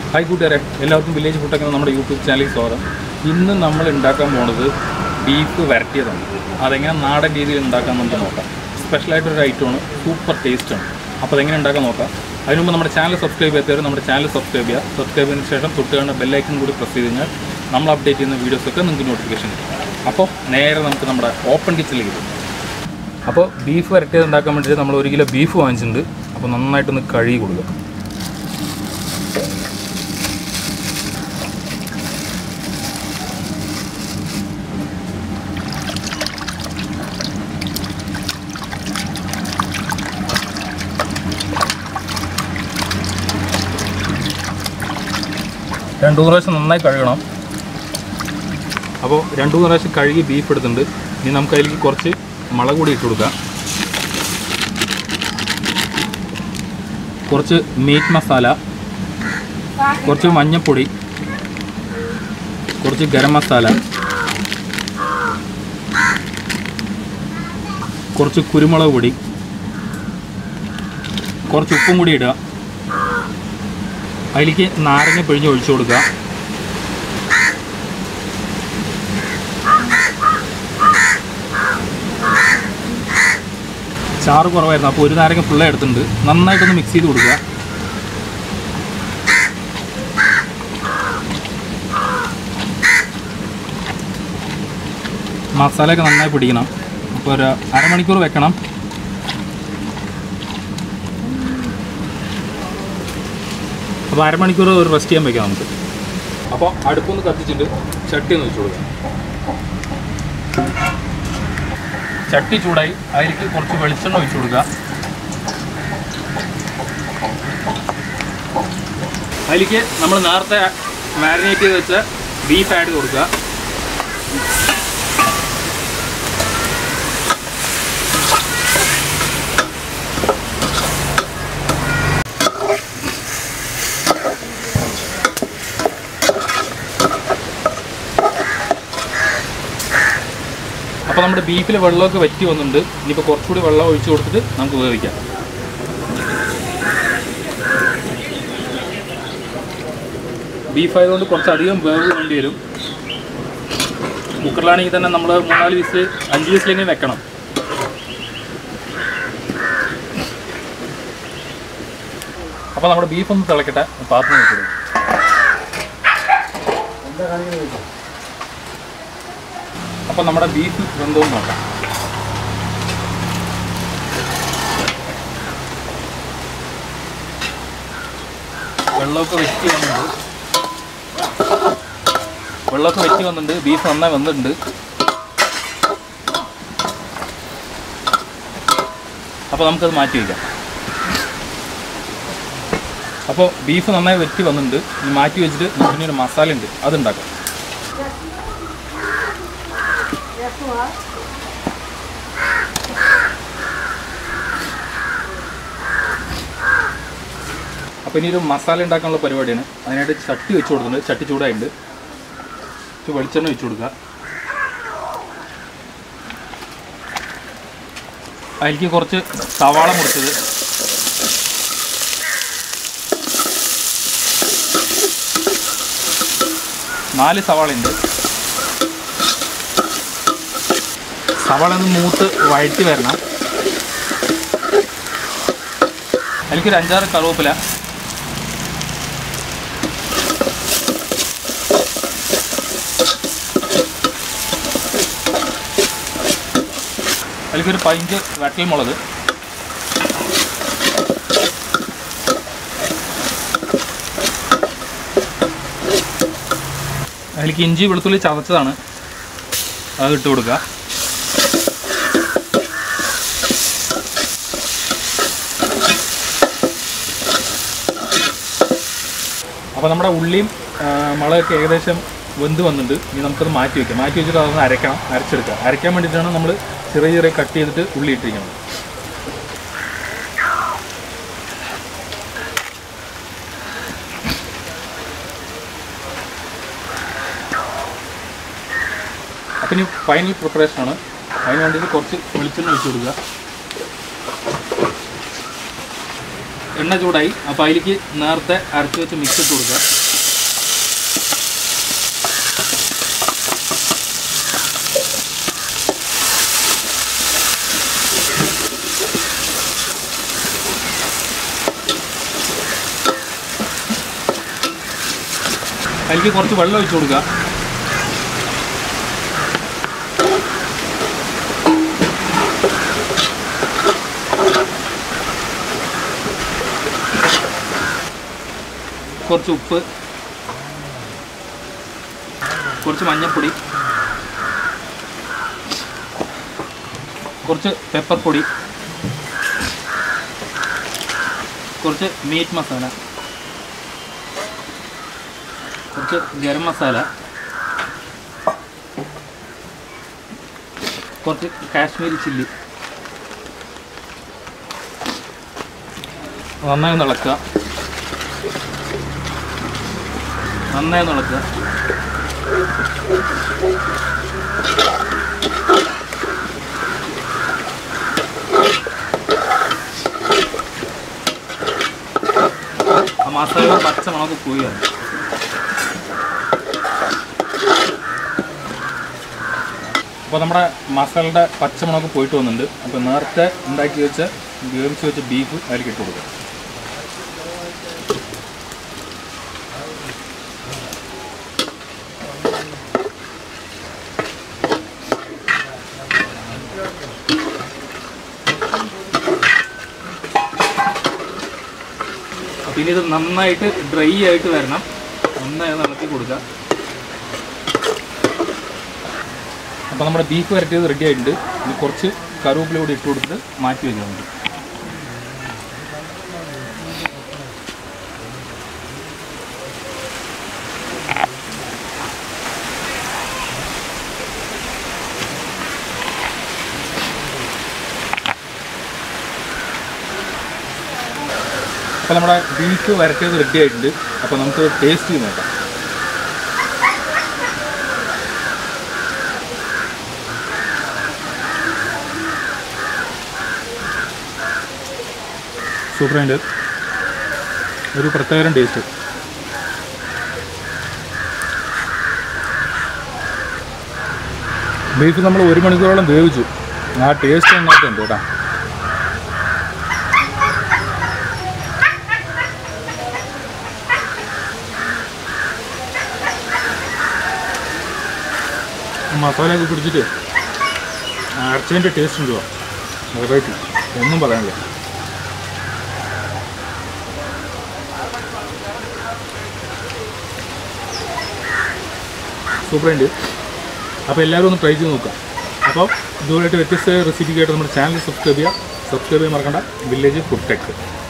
Hi കൂട്ടുകാരെ എല്ലാവർക്കും village ഫുഡൊക്കെ നമ്മുടെ യൂട്യൂബ് ചാനലിൽ സ്വാഗതം ഇന്ന് നമ്മൾ ഉണ്ടാക്കാൻ പോണത് ബീഫ് വരട്ടിയതാണ് അതെങ്ങനെ നാടൻ രീതിയിൽ ഉണ്ടാക്കാൻ നമുക്ക് നോക്കാം സ്പെഷ്യലായിട്ടൊരു ഐറ്റമാണ് സൂപ്പർ ടേസ്റ്റാണ് അപ്പോൾ അതെങ്ങനെ ഉണ്ടാക്കാൻ നോക്കാം അതിന് മുമ്പ് നമ്മുടെ ചാനൽ സബ്സ്ക്രൈബ് ചെയ്യാത്തവർ നമ്മുടെ ചാനൽ സബ്സ്ക്രൈബ് ചെയ്യുക സബ്സ്ക്രൈബ് ചെയ്തതിന് ശേഷം തൊട്ട് കാണുന്ന ബെല്ലൈക്കൺ കൂടി പ്രസ് ചെയ്ത് കഴിഞ്ഞാൽ നമ്മൾ അപ്ഡേറ്റ് ചെയ്യുന്ന വീഡിയോസൊക്കെ നിങ്ങൾക്ക് നോട്ടിഫിക്കേഷൻ കിട്ടും അപ്പോൾ നേരെ നമുക്ക് നമ്മുടെ ഓപ്പൺ കിച്ചണിലേക്ക് പോകും അപ്പോൾ ബീഫ് വരട്ടിയത് ഉണ്ടാക്കാൻ വേണ്ടിയിട്ട് നമ്മൾ ഒരു കിലോ ബീഫ് വാങ്ങിച്ചിട്ടുണ്ട് അപ്പോൾ നന്നായിട്ടൊന്ന് കഴുകി കൊടുക്കുക രണ്ട് മൂന്ന് പ്രാവശ്യം നന്നായി കഴുകണം അപ്പോൾ രണ്ട് മൂന്ന് പ്രാവശ്യം കഴുകി ബീഫ് എടുത്തിട്ടുണ്ട് ഇനി നമുക്ക് അതിലേക്ക് കുറച്ച് മുളക് പൊടി ഇട്ട് കൊടുക്കാം കുറച്ച് മീറ്റ് മസാല കുറച്ച് മഞ്ഞൾപ്പൊടി കുറച്ച് ഗരം മസാല കുറച്ച് കുരുമുളക് പൊടി കുറച്ച് ഉപ്പും കൂടി ഇടുക അതിലേക്ക് നാരങ്ങ പിഴിഞ്ഞ് ഒഴിച്ചു കൊടുക്കുക ചാറ് കുറവായിരുന്നു അപ്പോൾ ഒരു നാരങ്ങ ഫുള്ള് എടുത്തിട്ടുണ്ട് നന്നായിട്ടൊന്ന് മിക്സ് ചെയ്ത് കൊടുക്കുക മസാലയൊക്കെ നന്നായി പിടിക്കണം അപ്പോൾ ഒരു അരമണിക്കൂർ വെക്കണം അപ്പോൾ അരമണിക്കൂർ ഒരു റെസ്റ്റ് ചെയ്യാൻ വെക്കാം നമുക്ക് അപ്പോൾ അടുപ്പൊന്ന് കത്തിച്ചിട്ട് ചട്ടി ഒന്ന് വെച്ച് കൊടുക്കാം ചട്ടി ചൂടായി അതിലേക്ക് കുറച്ച് വെളിച്ചെണ്ണ ഒഴിച്ചു കൊടുക്കുക അതിലേക്ക് നമ്മൾ നേരത്തെ മാരിനേറ്റ് ചെയ്ത് വെച്ച ബീഫ് ആഡ് ചെയ്ത് കൊടുക്കുക അപ്പോൾ നമ്മുടെ ബീഫിൽ വെള്ളമൊക്കെ വറ്റി വന്നിട്ടുണ്ട് ഇനിയിപ്പോൾ കുറച്ചുകൂടി വെള്ളം ഒഴിച്ചു കൊടുത്തിട്ട് നമുക്ക് വേവിക്കാം ബീഫ് ആയതുകൊണ്ട് കുറച്ചധികം വേവ് വേണ്ടി വരും കുക്കറിലാണെങ്കിൽ തന്നെ നമ്മൾ മൂന്നാല് വിസിൽ അഞ്ച് വിസിലെങ്കിലും വെക്കണം അപ്പോൾ നമ്മുടെ ബീഫ് ഒന്ന് തിളക്കട്ടെ പാത്രം വെച്ചിടും അപ്പോൾ നമ്മുടെ ബീഫ് വെന്തോന്ന് നോക്കാം വെള്ളമൊക്കെ വെറ്റി വന്നിട്ടുണ്ട് വെള്ളമൊക്കെ വെറ്റി വന്നിട്ടുണ്ട് ബീഫ് നന്നായി വന്നിട്ടുണ്ട് അപ്പോൾ നമുക്കത് മാറ്റി വയ്ക്കാം അപ്പോൾ ബീഫ് നന്നായി വെറ്റി വന്നിട്ടുണ്ട് ഇനി മാറ്റി വെച്ചിട്ട് നമുക്ക് ഇനി ഒരു മസാല ഉണ്ട് അതുണ്ടാക്കാം അപ്പോൾ ഇനി ഒരു മസാല ഉണ്ടാക്കാനുള്ള പരിപാടിയാണ് അതിനായിട്ട് ചട്ടി വെച്ച് കൊടുക്കുന്നുണ്ട് ചട്ടി ചൂടായിട്ടുണ്ട് ഇച്ചിരി വെളിച്ചെണ്ണ വെച്ച് കൊടുക്കുക അതിലേക്ക് കുറച്ച് സവാള മുറിച്ചത് നാല് സവാള ഉണ്ട് സവാള ഒന്ന് മൂത്ത് വഴറ്റി വരണം അതിലേക്കൊരു അഞ്ചാറ് കറുവേപ്പില അതിലേക്കൊരു പതിനഞ്ച് വറ്റൽ മുളക് അതിലേക്ക് ഇഞ്ചി വെളുത്തുള്ളി ചതച്ചതാണ് അത് ഇട്ട് കൊടുക്കുക അപ്പോൾ നമ്മുടെ ഉള്ളിയും ആ, മുളകൊക്കെ ഏകദേശം വെന്ത് വന്നിട്ടുണ്ട് ഇനി നമുക്കത് മാറ്റി വയ്ക്കാം മാറ്റി വെച്ചിട്ട് അതൊന്ന് അരക്കണം അരച്ചെടുക്കുക അരയ്ക്കാൻ വേണ്ടിയിട്ടാണ് നമ്മൾ ചെറിയ ചെറിയ കട്ട് ചെയ്തിട്ട് ഉള്ളി ഇട്ടിരിക്കുന്നത് അപ്പം ഇനി ഫൈനൽ പ്രിപ്പറേഷനാണ് അതിന് വേണ്ടിയിട്ട് കുറച്ച് വെളിച്ചെണ്ണ ഒഴിച്ച് കൊടുക്കുക എണ്ണ ചൂടായി അപ്പോൾ അതിലേക്ക് നേരത്തെ അരച്ച് വെച്ച് മിക്സ് ഇട്ട് കൊടുക്കുക അതിലേക്ക് കുറച്ച് വെള്ളം ഒഴിച്ചു കൊടുക്കുക കുറച്ച് ഉപ്പ് കുറച്ച് മഞ്ഞൾപ്പൊടി കുറച്ച് പെപ്പർ പൊടി കുറച്ച് മീറ്റ് മസാല കുറച്ച് ഗരം മസാല കുറച്ച് കാശ്മീരി ചില്ലി നന്നായി ഒന്ന് ഇളക്കുക നന്നായി ഒന്ന് ഇളക്കുക ആ മസാല പച്ച മണക്ക് പോയി വരണം. അപ്പോൾ നമ്മുടെ മസാലയുടെ പച്ചമുളക് പോയിട്ട് വന്നിട്ടുണ്ട് അപ്പോൾ നേരത്തെ ഉണ്ടാക്കി വെച്ച വേവിച്ച് വെച്ച ബീഫ് അതിലേക്ക് ഇട്ട് കൊടുക്കുക അപ്പോൾ ഇനി ഇത് നന്നായിട്ട് ഡ്രൈ ആയിട്ട് വരണം നന്നായി ഒന്ന് ഇളക്കി കൊടുക്കുക അപ്പോൾ നമ്മുടെ ബീഫ് വരട്ടിയത് റെഡി ആയിട്ടുണ്ട് ഇനി കുറച്ച് കറിവേപ്പില കൂടി ഇട്ട് കൊടുത്ത് മാറ്റി വെച്ചാൽ മതി അപ്പോൾ നമ്മുടെ ബീഫ് വരട്ടിയത് റെഡി ആയിട്ടുണ്ട് അപ്പോൾ നമുക്ക് ടേസ്റ്റ് ചെയ്ത് നോക്കാം സൂപ്പറായിട്ട് ഒരു പ്രത്യേകം ടേസ്റ്റ് ബീഫ് നമ്മൾ ഒരു മണിക്കൂറോളം വേവിച്ചു ആ ടേസ്റ്റ് നന്നായിട്ടുണ്ട് കേട്ടോ മസാലയൊക്കെ പിടിച്ചിട്ട് അരച്ചതിൻ്റെ ടേസ്റ്റ് ഉണ്ടോ വെറൈറ്റി ഒന്നും പറയാനില്ല സൂപ്പറുണ്ട് അപ്പോൾ എല്ലാവരും ഒന്ന് ട്രൈ ചെയ്ത് നോക്കുക അപ്പോൾ ഇതുപോലെയായിട്ട് വ്യത്യസ്ത റെസിപ്പിക്കായിട്ട് നമ്മുടെ ചാനൽ സബ്സ്ക്രൈബ് ചെയ്യുക സബ്സ്ക്രൈബ് ചെയ്യാൻ മറക്കണ്ട വില്ലേജ് ഫുഡ് ടെക്